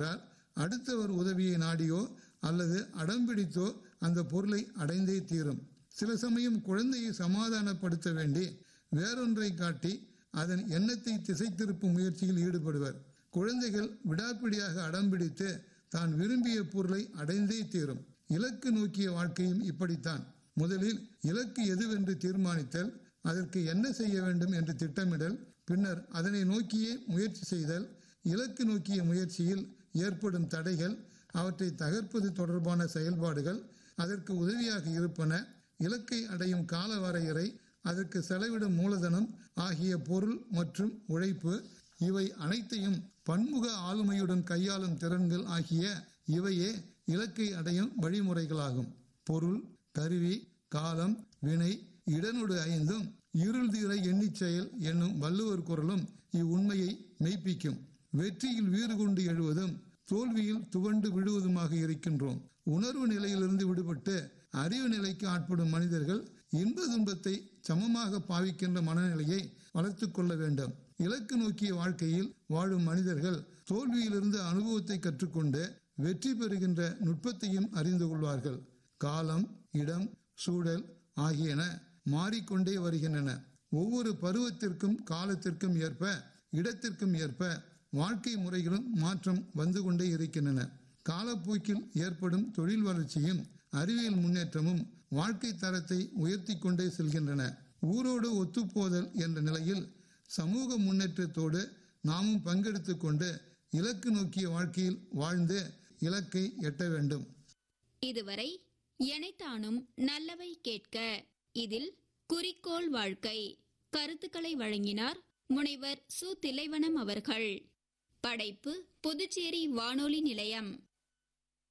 என்றால் அடுத்தவர் உதவியை நாடியோ அல்லது அடம்பிடித்தோ அந்த பொருளை அடைந்தே தீரும் சில சமயம் குழந்தையை சமாதானப்படுத்த வேண்டி வேறொன்றை காட்டி அதன் எண்ணத்தை திசை திருப்பும் முயற்சியில் ஈடுபடுவர் குழந்தைகள் விடாப்பிடியாக அடம்பிடித்து தான் விரும்பிய பொருளை அடைந்தே தீரும் இலக்கு நோக்கிய வாழ்க்கையும் இப்படித்தான் முதலில் இலக்கு எதுவென்று தீர்மானித்தல் அதற்கு என்ன செய்ய வேண்டும் என்று திட்டமிடல் பின்னர் அதனை நோக்கியே முயற்சி செய்தல் இலக்கு நோக்கிய முயற்சியில் ஏற்படும் தடைகள் அவற்றை தகர்ப்பது தொடர்பான செயல்பாடுகள் அதற்கு உதவியாக இருப்பன இலக்கை அடையும் கால வரையறை அதற்கு செலவிடும் மூலதனம் ஆகிய பொருள் மற்றும் உழைப்பு இவை அனைத்தையும் பன்முக ஆளுமையுடன் கையாளும் திறன்கள் ஆகிய இவையே இலக்கை அடையும் வழிமுறைகளாகும் பொருள் கருவி காலம் வினை இடனொடு ஐந்தும் இருள் தீர எண்ணிச் செயல் என்னும் வள்ளுவர் குரலும் இவ்வுண்மையை மெய்ப்பிக்கும் வெற்றியில் வீறு கொண்டு எழுவதும் தோல்வியில் துவண்டு விழுவதுமாக இருக்கின்றோம் உணர்வு நிலையிலிருந்து விடுபட்டு அறிவு நிலைக்கு ஆட்படும் மனிதர்கள் இன்ப துன்பத்தை சமமாக பாவிக்கின்ற மனநிலையை வளர்த்து கொள்ள வேண்டும் இலக்கு நோக்கிய வாழ்க்கையில் வாழும் மனிதர்கள் தோல்வியிலிருந்து அனுபவத்தை கற்றுக்கொண்டு வெற்றி பெறுகின்ற நுட்பத்தையும் அறிந்து கொள்வார்கள் காலம் இடம் சூழல் ஆகியன மாறிக்கொண்டே வருகின்றன ஒவ்வொரு பருவத்திற்கும் காலத்திற்கும் ஏற்ப இடத்திற்கும் ஏற்ப வாழ்க்கை முறைகளும் மாற்றம் வந்து கொண்டே இருக்கின்றன காலப்போக்கில் ஏற்படும் தொழில் வளர்ச்சியும் அறிவியல் முன்னேற்றமும் வாழ்க்கை தரத்தை உயர்த்தி கொண்டே செல்கின்றன ஊரோடு ஒத்துப்போதல் என்ற நிலையில் சமூக முன்னேற்றத்தோடு நாமும் பங்கெடுத்து கொண்டு இலக்கு நோக்கிய வாழ்க்கையில் வாழ்ந்து இலக்கை எட்ட வேண்டும் இதுவரை எனைத்தானும் நல்லவை கேட்க இதில் குறிக்கோள் வாழ்க்கை கருத்துக்களை வழங்கினார் முனைவர் சு தில்லைவனம் அவர்கள் படைப்பு புதுச்சேரி வானொலி நிலையம்